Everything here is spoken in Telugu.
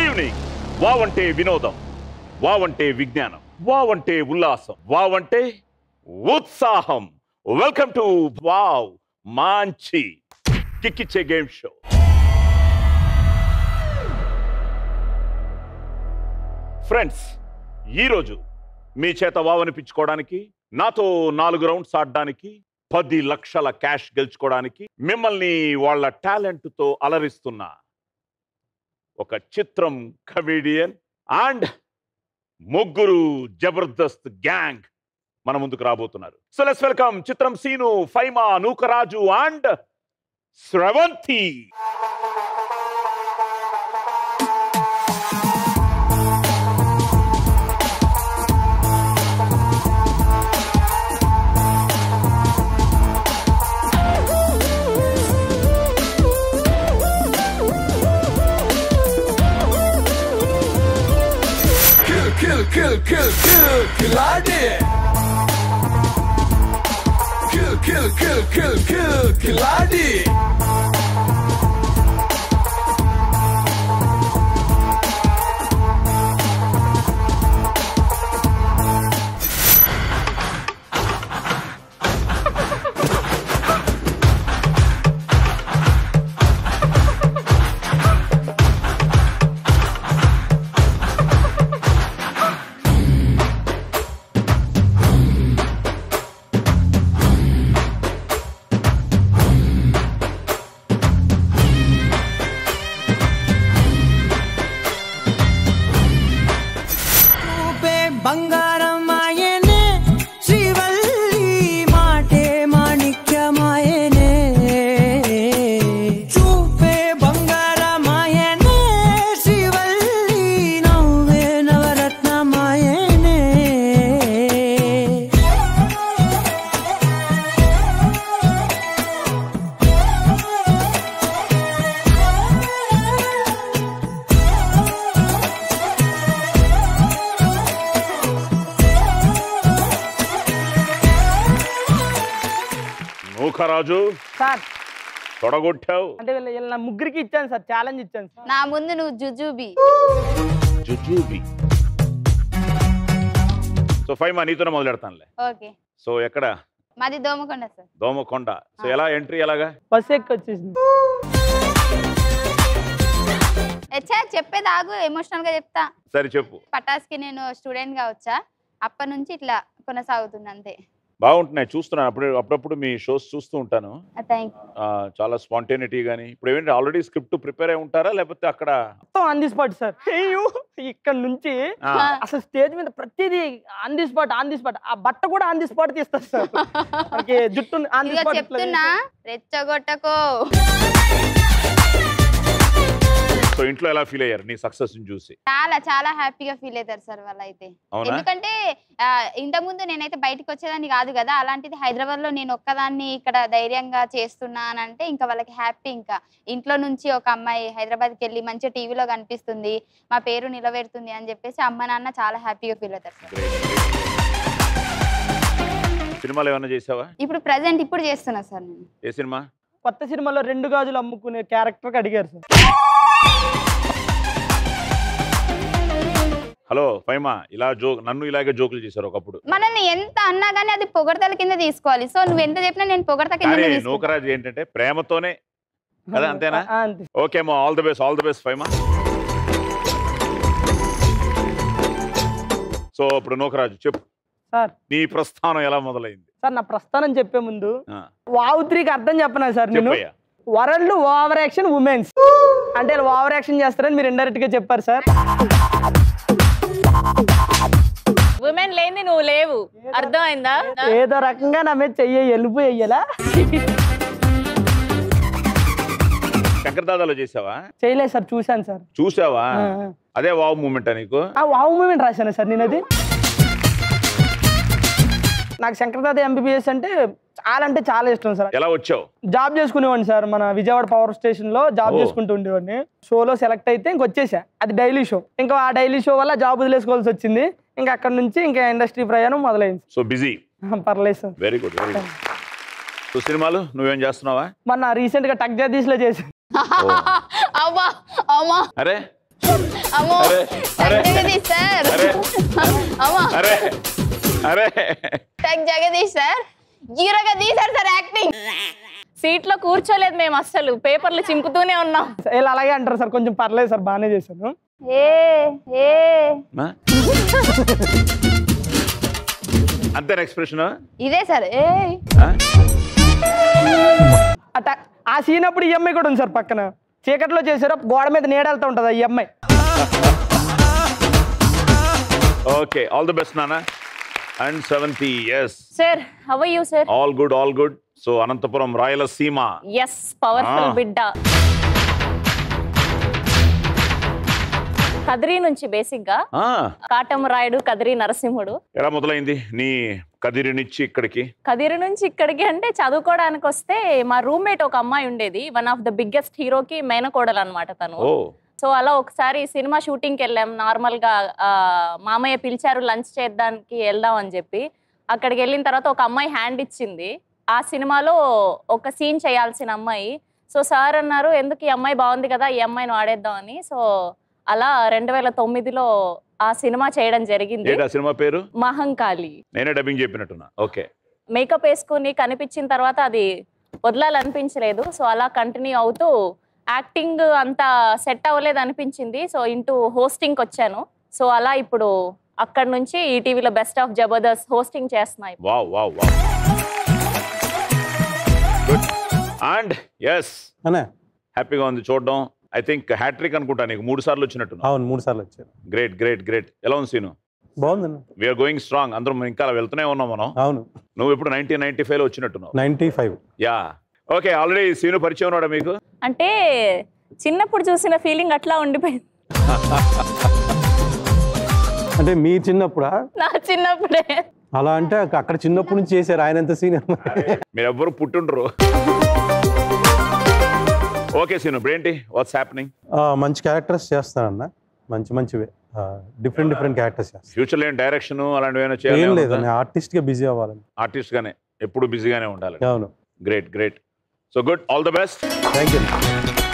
ఈవినింగ్ వావంటే వినోదం వావంటే విజ్ఞానం వావంటే ఉల్లాసం వావంటే ఉత్సాహం వెల్కమ్ టు వావ్ మాంచి కిక్కిచ్చే గేమ్ షో ఫ్రెండ్స్ ఈరోజు మీ చేత వావనిపించుకోవడానికి నాతో నాలుగు రౌండ్స్ ఆడడానికి పది లక్షల క్యాష్ గెలుచుకోవడానికి మిమ్మల్ని వాళ్ళ టాలెంట్తో అలరిస్తున్న ఒక చిత్రం కమీడియన్ అండ్ ముగ్గురు జబర్దస్త్ గ్యాంగ్ మన ముందుకు రాబోతున్నారు so let's welcome Chitram Seenu Faima Nookaraju and Sravanthi Kill, kill, kill, kill, kill, Killadi. Kill, kill, kill, kill, kill, Killadi. రూపే బంగారమాయనే శ్రీవల్లి మాటే మాణిక్యమాయనే చూపే బంగారమాయనే శ్రీవల్లి నవ్వే నవరత్నమాయనే నూకరాజు సార్ తొడగొట్టావు అంటే వీళ్ళ వీళ్ళ నా ముగ్గురికి ఇచ్చాను సార్ ఛాలెంజ్ ఇచ్చాను సార్ నా ముందు నువ్వు జుజుబి జుజూబి సో ఫైమా నీతోనే మొదలు పెడతానులే ఓకే సో ఎక్కడ మాది దోమకొండ సార్ దోమకొండ సో ఎలా ఎంట్రీ ఎలాగా బస్సు ఎక్కి వచ్చేసింది ఎచ్చా చెప్పేది ఆగు ఎమోషనల్ గా చెప్తా సరే చెప్పు పటాస్కి నేను స్టూడెంట్ గా వచ్చా అప్పటి నుంచి ఇట్లా కొనసాగుతుంది అంతే బాగుంటున్నాయి చూస్తున్నాను అప్పుడు అప్పుడప్పుడు మీ షోస్ చూస్తూ ఉంటాను థ్యాంక్ ఆ, చాలా స్పాంటేనిటీ కానీ ఇప్పుడు ఏంటి ఆల్రెడీ స్క్రిప్ట్ ప్రిపేర్ అయి ఉంటారా లేకపోతే అక్కడ మొత్తం ఆన్ ది స్పాట్ సార్ అయ్యో, ఇక్కడ నుంచి ఆ, అసలు స్టేజ్ మీద ప్రతిదీ on the spot on the spot ఆ బట్ట కూడా ఆన్ ది స్పాట్ తీస్తారు సార్ మనకి జుట్టు ఆన్ ది ఇదిగో స్పాట్ చెప్తున్నా రెచ్చగొట్టకో సో ఇంట్లో ఎలా ఫీల్ అయ్యారు నీ సక్సెస్ చూసి చాలా చాలా హ్యాపీగా ఫీల్ అవుతారు సార్ వాళ్ళు అయితే అవునా ఎందుకంటే ఆ, ఇంతకుముందు నేనైతే బయటికి వచ్చేదాన్ని కాదు కదా అలాంటిది హైదరాబాద్ లో నేను ఒక్కదాన్ని ఇక్కడ ధైర్యంగా చేస్తున్నానంటే ఇంకా వాళ్ళకి హ్యాపీ ఇంకా ఇంట్లో నుంచి ఒక అమ్మాయి హైదరాబాద్కి వెళ్ళి మంచిగా టీవీలో కనిపిస్తుంది మా పేరు నిలబెడుతుంది అని చెప్పేసి అమ్మ నాన్న చాలా హ్యాపీగా ఫీల్ అవుతారు సార్ సినిమాలు ఏమైనా చేసావా ఇప్పుడు ప్రజెంట్ ఇప్పుడు చేస్తున్నా సార్ నేను ఏ సినిమా కొత్త సినిమాలో రెండు గాజులు అమ్ముకునే క్యారెక్టర్కి అడిగారు సార్ హలో ఫైమా ఇలా జోక్ నన్ను ఇలాగే జోకులు చేశారు ఒకప్పుడు మనల్ని ఎంత అన్నా కానీ అది పొగడతల కింద తీసుకోవాలి సో నువ్వు ఎంత చెప్పినా నేను పొగడత కింద కానీ తీసుకుంటా నూకరాజు ఏంటంటే ప్రేమతోనే కదా, అంతేనా? ఆ, అంతే ఓకే మా all the best all the best Faima so ఇప్పుడు నూకరాజు చెప్పు సార్ నీ ప్రస్థానం ఎలా మొదలైంది సార్ నా ప్రస్థానం చెప్పే ముందు ఆ, వావ్ త్రీకి అర్థం చెప్పనా సార్ నేను చెప్పయ్యా వరల్డ్ ఓవర్ యాక్షన్ ఉమెన్స్ అంటే ఓవర్ యాక్షన్ చేస్తారని మీరు ఇండైరెక్ట్ గా చెప్పారు సార్ ఉమెన్ లేని నువ్వు లేవు అర్థమైందా ఏదో రకంగా నా మీద చెయ్యి ఎలుపు వెయ్యలా శంకర్ దాదాలో చేసావా చేయలేదు సార్ చూశాను సార్ చూసావా ఆ, అదే వావ్ మూమెంట్ నీకు ఆ వావ్ మూమెంట్ రాశాను సార్ నేను అది నాకు శంకరదాద ఎంబీబీఎస్ అంటే చాలా అంటే చాలా ఇష్టం సార్ ఎలా వచ్చావు జాబ్ చేసుకునేవాడిని సార్ మన విజయవాడ పవర్ స్టేషన్ లో జాబ్ ఓ. చేసుకుంటూ ఉండేవాడిని షోలో సెలెక్ట్ అయితే ఇంకొచ్చేసా అది డైలీ షో ఇంకా ఆ డైలీ షో వల్ల జాబ్ వదిలేసుకోవాల్సి వచ్చింది ఇంకా అక్కడ నుంచి ఇంకా ఇండస్ట్రీ ప్రయాణం మొదలైంది సో బిజీ పర్లేదు sir very good very good so సినిమాలు నువ్వేం చేస్తున్నావా మొన్న రీసెంట్ గా టక్ జగదీష్ లో చేశాను అమ్మా అమ్మా అరే అమ్మో అరే, అరే. జగదీష్ సార్ అరే. అమ్మో అరే అరే టక్ జగదీష్ సార్ హీరోగా తీశారు సార్ యాక్టింగ్ సీట్ లో కూర్చోలేదు మేము అస్సలు పేపర్లు చింపుతూనే ఉన్నాం వీళ్ళు అలాగే అంటారు సార్ కొంచెం పర్లేదు సార్ బాగానే చేశాను ఏ ఏ మా? అంతేనా ఎక్స్ప్రెషన్ ఇదే సార్ ఏ అట ఆ సీన్ అప్పుడు ఈ అమ్మాయి కూడా ఉంది సార్ పక్కన చీకట్లో చేశారు గోడ మీద నీడెళ్తా ఉంటుంది ఈ అమ్మాయి ఓకే ఆల్ ది బెస్ట్ నాన్న and seventy yes sir how you sir all good all good so Anantapuram Rayalaseema yes powerful Ah. బిడ్డ కదిరి నుంచి బేసిక్ గా ఆ, కాటమరాయుడు కదిరి నరసింహుడు ఎలా మొదలైంది నీ కదిరినిచ్చి ఇక్కడికి కదిరి నుంచి ఇక్కడికి అంటే చదువుకోవడానికి వస్తే మా రూమ్మేట్ ఒక అమ్మాయి ఉండేది వన్ ఆఫ్ ద బిగ్గెస్ట్ హీరోకి మేనకోడలు అనమాట తను ఓ సో అలా ఒకసారి సినిమా షూటింగ్కి వెళ్ళాం నార్మల్గా ఆ, మామయ్య పిలిచారు లంచ్ చేద్దానికి వెళ్దాం అని చెప్పి అక్కడికి వెళ్ళిన తర్వాత ఒక అమ్మాయి హ్యాండ్ ఇచ్చింది ఆ సినిమాలో ఒక సీన్ చేయాల్సిన అమ్మాయి సో సార్ అన్నారు ఎందుకు ఈ అమ్మాయి బాగుంది కదా ఈ అమ్మాయిని వాడేద్దాం అని సో అలా రెండు వేల తొమ్మిదిలో ఆ సినిమా చేయడం జరిగింది ఏంటి ఆ సినిమా పేరు మహంకాళి నేనే డబ్బింగ్ చెప్పినట్టున్నా ఓకే మేకప్ వేసుకుని కనిపించిన తర్వాత అది వదలాలనిపించలేదు సో అలా కంటిన్యూ అవుతూ యాక్టింగ్ అంత సెట్ అవ్వలేదు అనిపించింది సో ఇంటూ హోస్టింగ్కి వచ్చాను సో అలా ఇప్పుడు అక్కడ నుంచి ఈటీవీలో బెస్ట్ ఆఫ్ జబర్దస్త్ హోస్టింగ్ చేస్తున్నాయి wow wow wow good and yes అనే హ్యాపీగా ఉంది చూడడం ఐ థింక్ హ్యాట్రిక్ అనుకుంటా నీకు మూడు సార్లు వచ్చినట్టున్నా అవును మూడు సార్లు వచ్చారు గ్రేట్ గ్రేట్ గ్రేట్ ఎలా ఉంది సీను బాగుందన్న వీఆర్ గోయింగ్ స్ట్రాంగ్ అందరం ఇంకా అలా వెళ్తూనే ఉన్నాం మనం అవును నువ్వు ఇప్పుడు నైన్టీన్ నైన్టీ ఫైవ్ లో వచ్చినట్టున్నావు ninety five yeah okay already Seenu పరిచయం ఉన్నాడా మీకు అంటే చిన్నప్పుడు చూసిన ఫీలింగ్ అట్లా ఉండిపోయింది అంటే మీ చిన్నప్పుడా నా చిన్నప్పుడే అలా అంటే అక్కడ చిన్నప్పటి నుంచి చేశారు ఆయన ఎంత సీనియర్ మీరు ఎవ్వరు పుట్టుండ్రు ఓకే సీను ఇప్పుడు ఏంటి వాట్స్ హ్యాపెనింగ్ మంచి క్యారెక్టర్స్ చేస్తానన్న మంచి మంచివే డిఫరెంట్ డిఫరెంట్ క్యారెక్టర్స్ చేస్తాను ఫ్యూచర్ లో ఏం డైరెక్షన్ అలాంటివి ఏమైనా ఏం చేయాలి లేదండి ఆర్టిస్ట్ గా బిజీ అవ్వాలని ఆర్టిస్ట్ గానే ఎప్పుడు బిజీగానే ఉండాలి అవును great great so good all the best thank you